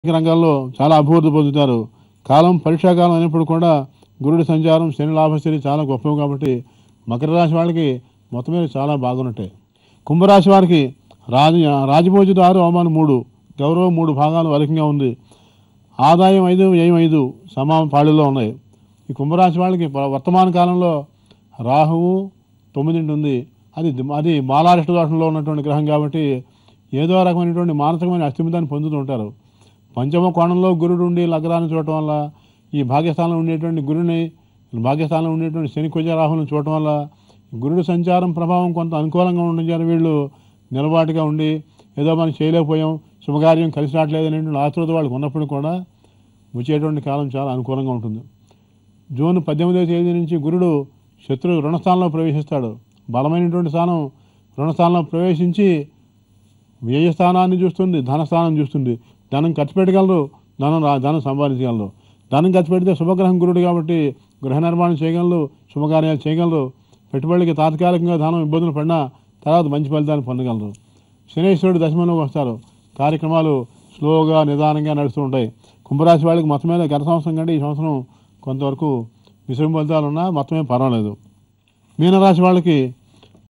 రంగాల్లో చాలా అభివృద్ధి పొందుతారు కాలం పరీక్షాకాలం అయినప్పుడు కూడా గురుడి సంచారం శని లాభస్థితి చాలా గొప్పవి కాబట్టి మకర రాశి వాళ్ళకి మొత్తం మీద చాలా బాగున్నట్టాయి కుంభరాశి వారికి రాజ రాజభోజిత ఆరు అవమానం మూడు గౌరవం మూడు భాగాలు అధికంగా ఉంది ఆదాయం ఐదు వ్యయం ఐదు సమాన పాళిలో ఉన్నాయి ఈ కుంభరాశి వాళ్ళకి ప- వర్తమాన కాలంలో రాహువు తొమ్మిదింటి ఉంది అది అది బాలారిష్ట దోషంలో ఉన్నటువంటి గ్రహం కాబట్టి ఏదో రకమైనటువంటి మానసికమైన అస్థిమితాన్ని పొందుతూ ఉంటారు పంచమ కోణంలో గురుడు ఉండి లగ్నాన్ని చూడటం వల్ల ఈ భాగ్యస్థానంలో ఉండేటువంటి గురుని భాగ్యస్థానంలో ఉండేటువంటి శని కుజ రాహులను చూడటం వల్ల గురుడు సంచారం ప్రభావం కొంత అనుకూలంగా ఉండడం వీళ్ళు నిలబాటుగా ఉండి ఏదో మనం చేయలేకపోయాం శుభకార్యం కలిసి రావట్లేదు అనేటువంటి ఆతృత వాళ్ళకి ఉన్నప్పుడు కూడా వచ్చేటువంటి కాలం చాలా అనుకూలంగా ఉంటుంది జూన్ పద్దెనిమిదవ తేదీ నుంచి గురుడు శత్రు రుణస్థానంలో ప్రవేశిస్తాడు బలమైనటువంటి స్థానం రుణస్థానంలో ప్రవేశించి వ్యయస్థానాన్ని చూస్తుంది ధనస్థానం చూస్తుంది ధనం ఖర్చు పెట్టగలరు ధనం రా ధనం సంపాదించగలరు ధనం ఖర్చు పెడితే శుభగ్రహం గురుడు కాబట్టి గృహ నిర్మాణం చేయగలరు శుభకార్యాలు చేయగలరు పెట్టుబడికి తాత్కాలికంగా ధనం ఇబ్బందులు పడినా తర్వాత మంచి ఫలితాలు పొందగలరు శనేశ్వరుడు దశమంలోకి వస్తారు కార్యక్రమాలు స్లోగా నిదానంగా నడుస్తూ ఉంటాయి కుంభరాశి వాళ్ళకి మొత్తం మీద గత సంవత్సరం కంటే ఈ సంవత్సరం కొంతవరకు మిశ్రమ ఫలితాలు ఉన్నా మొత్తమే పర్వాలేదు మీనరాశి వాళ్ళకి